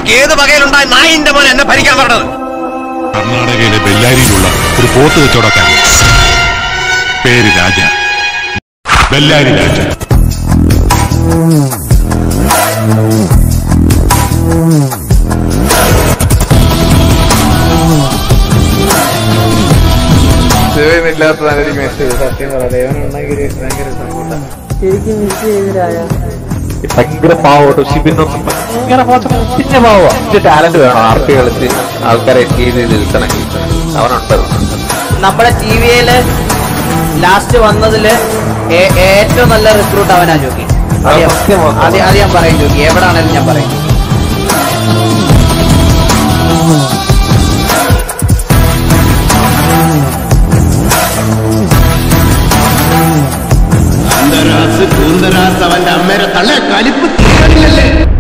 നിനക്ക് ഏത് വകയിലുണ്ടായ നായിന്റെ മോൻ എന്നെ ഭരിക്കാൻ പറഞ്ഞത് കർണാടകയിലെ ബെല്ലാരിയിലുള്ള ഒരു പോത്ത് കച്ചവടക്കാരൻ പേര് രാജ ബെല്ലാരി രാജ ദൈവമില്ലാത്തതാണ് എനിക്ക് മെസ്സേജ് സത്യം പറ ദൈവനുണ്ടെങ്കിൽ ഭയങ്കര സങ്കടം ശരിക്കും മിസ് ചെയ്തിരായ ഭയങ്കര പാവോട്ടോ ഷിബിനൊന്നും ഭയങ്കര മോശം പിന്നെ പാവോ ടാലന്റ് വേണം ആർത്തി കളിച്ച് ആൾക്കാരെ എൻഗേജ് ചെയ്ത് നിൽക്കണമെങ്കിൽ അവനുണ്ട് നമ്മുടെ ടി വിയില് ലാസ്റ്റ് വന്നതില് ഏ- ഏറ്റവും നല്ല റിക്രൂട്ട് അവനാ ജോക്കി അത് ഞാൻ- സത്യമാണ്. അത് അത് ഞാൻ പറയും ജോക്കി എവിടാണേലും ഞാൻ പറയും അന്തരാസ് പൂന്തരാസ് അവന്റെ അമ്മയുടെ തള്ള കലിപ്പ് തീരണില്ലല്ലേ